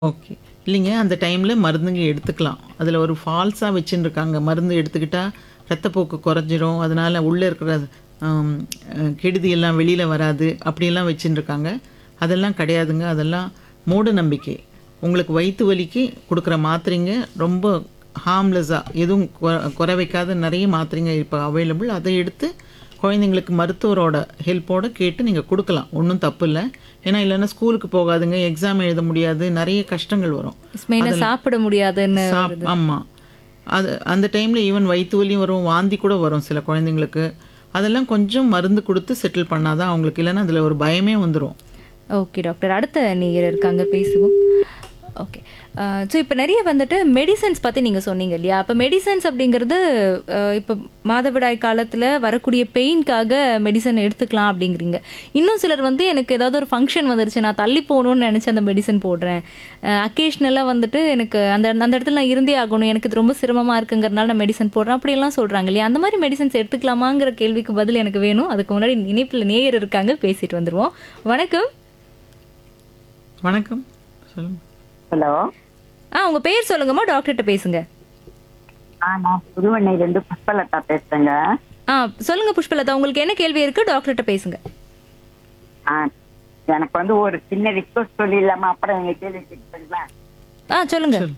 Okay. இல்லைங்க அந்த டைம்ல மருந்துங்க எடுத்துக்கலாம். அதில ஒரு ஃபால்ஸா வச்சுன்ருக்காங்க. மருந்து எடுத்துக்கிட்டா ரத்தப்போக்கு குறைஞ்சிரும். அதனால உள்ள இருக்கிற அம் அ கெடுதி எல்லாம் வெளியில வராது. அப்படியெல்லாம் வச்சுன்ருக்காங்க. அதெல்லாம் கிடையாதுங்க. அதெல்லாம் மூட நம்பிக்கை. உங்களுக்கு வயித்து வலிக்கு குடுக்குற மாத்திரைங்க ரொம்ப ஹார்ம்லெஸ்ஸா எதுவும் கொ குறை வைக்காத நெறைய மாத்திரைங்க இப்ப அவைலபிள். அத எடுத்து குழந்தைங்களுக்கு மருத்துவரோட ஹெல்ப்போட கேட்டு நீங்க குடுக்கலாம். ஒண்ணும் தப்பில்ல. ஏன்னா இல்லன்னா ஸ்கூலுக்கு போகாதுங்க, எக்ஸாம் எழுத முடியாது. நெறைய கஷ்டங்கள் வரும். மெயினா அதில சாப்பிட முடியாதுன்னு சாப் வருது. ஆமா. அது அந்த டைம்ல ஈவன் வயித்து வலியும் வரும், வாந்தி கூட வரும் சில குழந்தைங்களுக்கு. அதெல்லாம் கொஞ்சம் மருந்து குடுத்து செட்டில் பண்ணா தான் அவங்களுக்கு இல்லன்னா அதில ஒரு பயமே வந்துரும். Okay doctor. அடுத்த நேயர் இருக்காங்க பேசுவோம். ஓகே. அ ஸோ இப்ப நெறைய வந்துட்டு மெடிசின்ஸ் பத்தி நீங்க சொன்னீங்க இல்லையா? அப்ப மெடிசின்ஸ் அப்படிங்கிறது அ இப்ப மாதவிடாய் காலத்துல வரக்கூடிய பெயின்க்காக மெடிசன் எடுத்துக்கலாம் அப்படிங்கிறீங்க. இன்னும் சிலர் வந்து எனக்கு ஏதாவது ஒரு ஃபங்ஷன் வந்துருச்சு, நான் தள்ளி போணும்னு நெனச்சு அந்த மெடிசின் போடுறேன். அ அக்கேஷனலா வந்துட்டு எனக்கு அந்த அந்த இடத்துல நான் இருந்தே ஆகணும். எனக்கு இது ரொம்ப சிரமமா இருக்குங்கிறனால நான் மெடிசன் போடுறேன். அப்படியெல்லாம் சொல்றாங்க இல்லையா? அந்த மாரி மெடிசின்ஸ் எடுத்துக்கலாமாங்கிற கேள்விக்கு பதில் எனக்கு வேணும். அதுக்கு முன்னாடி இணைப்பில நேயர் இருக்காங்க. பேசிட்டு வந்துருவோம். வணக்கம். வணக்கம். சொல்லுங்க. ஹலோ ஆ உங்க பேர் சொல்லுங்கம்மா. டாக்டர்ட்ட பேசுங்க. ஆ நான் புதுவண்ணையிலேருந்து புஷ்பலதா பேசுறேங்க ஆ சொல்லுங்க புஷ்பலதா. உங்களுக்கு என்ன கேள்வி இருக்கு? டாக்டர்ட்ட பேசுங்க. ஆ எனக்கு வந்து ஒரு சின்ன ரிக்வஸ்ட் சொல்லிடலாமா அப்புறம் எங்க கேள்வி கேட்பீங்களா ஆ சொல்லுங்க. சொல்லு.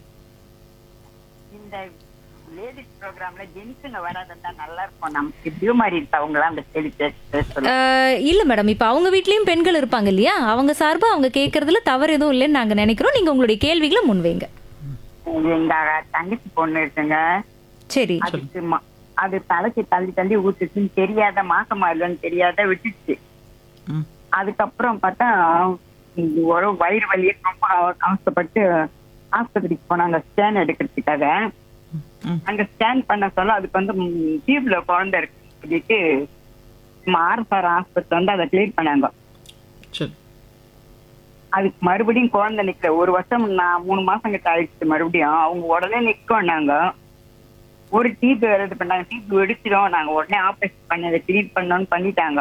இந்த லேடிஸ் ப்ரோக்ராம்ல ஜென்ஸுங்க வராதுன்னா நல்லா இருக்கும் நமக்கு பியூமாரி இருக்கவங்களாம் அந்த கேள்வி பேச ஆ, சொல்லுங்க இல்ல மேடம். இப்ப அவங்க வீட்லயும் பெண்கள் இருப்பாங்க இல்லையா? அவங்க சார்பா அவங்க கேட்கறதுல தவறு எதுவும் இல்லைன்னு நாங்க நினைக்கிறோம். நீங்க உங்களுடைய கேள்விகளை முன்வைங்க. எங்க தங்கச்சி பொண்ணு இருக்குங்க சரி. அதுக்கு ம- அது தலைக்கு தள்ளி தள்ளி ஊத்துச்சுன்னு தெரியாத மாசமா இல்லைன்னு தெரியாத விட்டுச்சு ம். அதுக்கப்புறம் பார்த்தா இது ஒரு வயிறு வலியே ரொம்ப அவ- அவஸ்தைப்பட்டு ஆஸ்பத்திரிக்கு போனாங்க ஸ்கேன் எடுக்கிறதுக்காக ம். அங்க ஸ்கேன் பண்ண சொல்ல அதுக்கு வந்து டியூப்ல குழந்தை இருக்குன்னு சொல்லிட்டு ஆர்பார் ஆஸ்பத்திரி வந்து அதை கிளியர் பண்ணாங்க சரி. அதுக்கு மறுபடியும் குழந்தை நிக்கல ஒரு வருஷம் நான் மூணு மாசம் கிட்ட ஆயிடுச்சு மறுபடியும் அவங்க உடனே நிக்கோன்னாங்க ஒரு டீப் இது பண்ணாங்க டீப் வெடிச்சிடும் நாங்க உடனே ஆபரேஷன் பண்ணி அதை கிளீன் பண்ணோம்னு பண்ணிட்டாங்க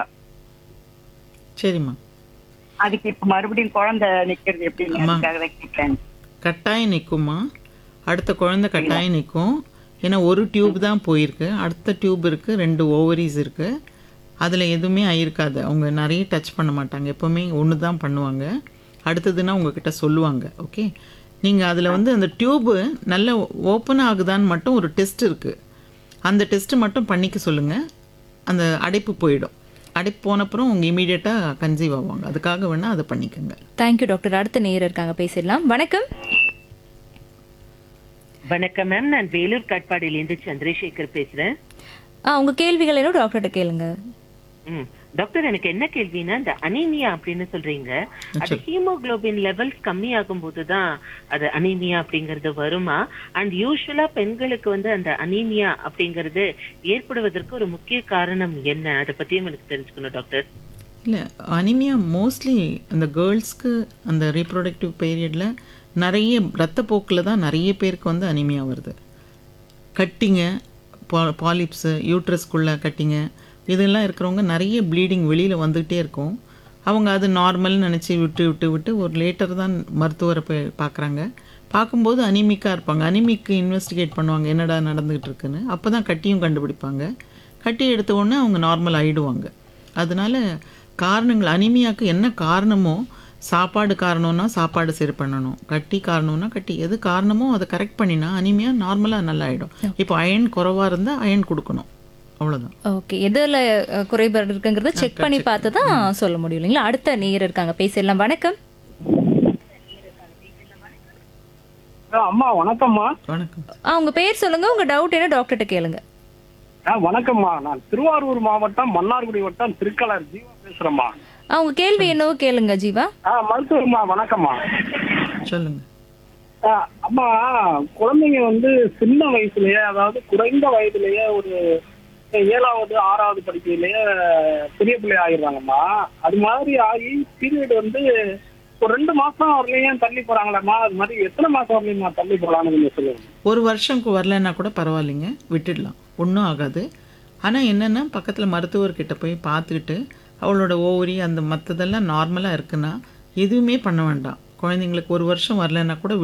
சரிம்மா. அதுக்கு இப்ப மறுபடியும் குழந்தை நிக்கிறது எப்படின்னு அம்மா. அதுக்காக தான் கேட்கிறேன் கட்டாயம் நிக்கும்மா. அடுத்த குழந்தை கட்டாயம் நிக்கும். ஏன்னா ஒரு டியூப் தான் போயிருக்கு. அடுத்த டியூப் இருக்கு. 2 ஓவரீஸ் இருக்கு. அதில எதுவுமே ஆயிருக்காது. அவங்க நெறைய டச் பண்ண மாட்டாங்க. எப்பவுமே ஒண்ணு தான் பண்ணுவாங்க. அடுத்ததுன்னா உங்ககிட்ட சொல்லுவாங்க. ஓகே. நீங்க அதில வந்து அந்த டியூபு நல்லா ஓப்பன் ஆகுதான்னு மட்டும் ஒரு டெஸ்ட் இருக்கு. அந்த டெஸ்ட் மட்டும் பண்ணிக்க சொல்லுங்க. அந்த அடைப்பு போயிடும். அடைப்பு போனப்புறம் அவங்க இமிடியேட்டா கன்சீவ் ஆவாங்க. அதுக்காக வேணா அத பண்ணிக்கங்க. Thank you doctor. அடுத்த நேயர் இருக்காங்க. பேசிடலாம். வணக்கம். வணக்கம் மேம் நான் வேலூர் காட்பாடியிலேருந்து சந்திரசேகர் பேசுறேன் ஆ உங்க கேள்விகளை என்ன டாக்டர்ட்ட கேளுங்க. ம் டாக்டர் எனக்கு என்ன கேள்வினா இந்த அனீமியா அப்படின்னு சொல்றீங்க அது ஹீமோகுளோபின் லெவல்ஸ் கம்மி ஆகும்போது தான் அது அனீமியா அப்படிங்கறது வருமா அண்ட் யூஸ்வலா பெண்களுக்கு வந்து அந்த அனீமியா அப்படிங்கறது ஏற்படுவதற்கு ஒரு முக்கிய காரணம் என்ன அதை பத்தியும் எனக்கு தெரிஞ்சுக்கணும் டாக்டர் இல்ல அனிமியா மோஸ்ட்லி அந்த கேர்ள்ஸ்க்கு அந்த ரீப்ரொடக்டிவ் பீரியட்ல நிறைய ரத்தப்போக்கில் தான் நிறைய பேருக்கு வந்து அனிமியா வருது கட்டிங்க பா பாலிப்ஸு யூட்ரஸ்குள்ள கட்டிங்க இதெல்லாம் இருக்கிறவங்க நிறைய ப்ளீடிங் வெளியில் வந்துகிட்டே இருக்கும் அவங்க அது நார்மல்னு நினச்சி விட்டு விட்டு விட்டு ஒரு லேட்டர் தான் மருத்துவரை போய் பார்க்குறாங்க பார்க்கும்போது அனிமிக்காக இருப்பாங்க அனிமிக்கு இன்வெஸ்டிகேட் பண்ணுவாங்க என்னடா நடந்துகிட்டு இருக்குன்னு அப்போ தான் கட்டியும் கண்டுபிடிப்பாங்க கட்டி எடுத்த உடனே அவங்க நார்மல் ஆயிடுவாங்க அதனால காரணங்கள் அனிமியாக்கு என்ன காரணமோ சாப்பாடு காரணம்னா சாப்பாடு சரி பண்ணணும் கட்டி காரணம்னா கட்டி எது காரணமோ அதை கரெக்ட் பண்ணினா அனிமியா நார்மலாக நல்லா ஆகிடும் இப்போ அயன் குறைவாக இருந்தால் அயன் கொடுக்கணும் அவ்வளோதான் ஓகே. எதுல அ, குறைபாடு இருக்குங்கிறத செக் பண்ணி பார்த்து தான் சொல்ல முடியும் இல்லைங்களா? அடுத்த நேயர் இருக்காங்க. பேசிடலாம். வணக்கம். ஹலோ, அம்மா வணக்கம்மா வணக்கம் ஆ உங்க பேர் சொல்லுங்க. உங்க டவுட் என்ன டாக்டர்ட்ட கேளுங்க. ஆ வணக்கம்மா நான் திருவாரூர் மாவட்டம் மன்னார்குடி வட்டம் திருக்கலர் ஜீவா பேசுறேம்மா ஆ உங்க கேள்வி என்னவோ கேளுங்க ஜீவா. ஆ மருத்துவம்மா வணக்கம்மா சொல்லுங்க ஆ, அம்மா குழந்தைங்க வந்து சின்ன வயசுலயே அதாவது குறைந்த வயதுலயே ஒரு ஏழாவது ஆறாவது படிக்கையிலேயே பெரிய பிள்ளை ஆகிடுறாங்கம்மா அது மாதிரி ஆகி பீரியட் வந்து ஒரு ரெண்டு மாசம் வரலையும் தள்ளி போறாங்களாம்மா அது மாதிரி எத்தனை மாசம் வரலையுமா தள்ளி போறான்னு கொஞ்சம் சொல்லுங்க ஒரு வருஷம்க்கு வரலைன்னா கூட பரவாயில்லைங்க விட்டுடலாம் ஒன்றும் ஆகாது ஆனால் என்னென்னா பக்கத்தில் மருத்துவர்கிட்ட போய் பார்த்துக்கிட்டு அவளோட ஓவரி அந்த மற்றதெல்லாம் நார்மலாக இருக்குன்னா எதுவுமே பண்ண வேண்டாம் குழந்தைங்களுக்கு ஒரு வருஷம் வரலைன்னா கூட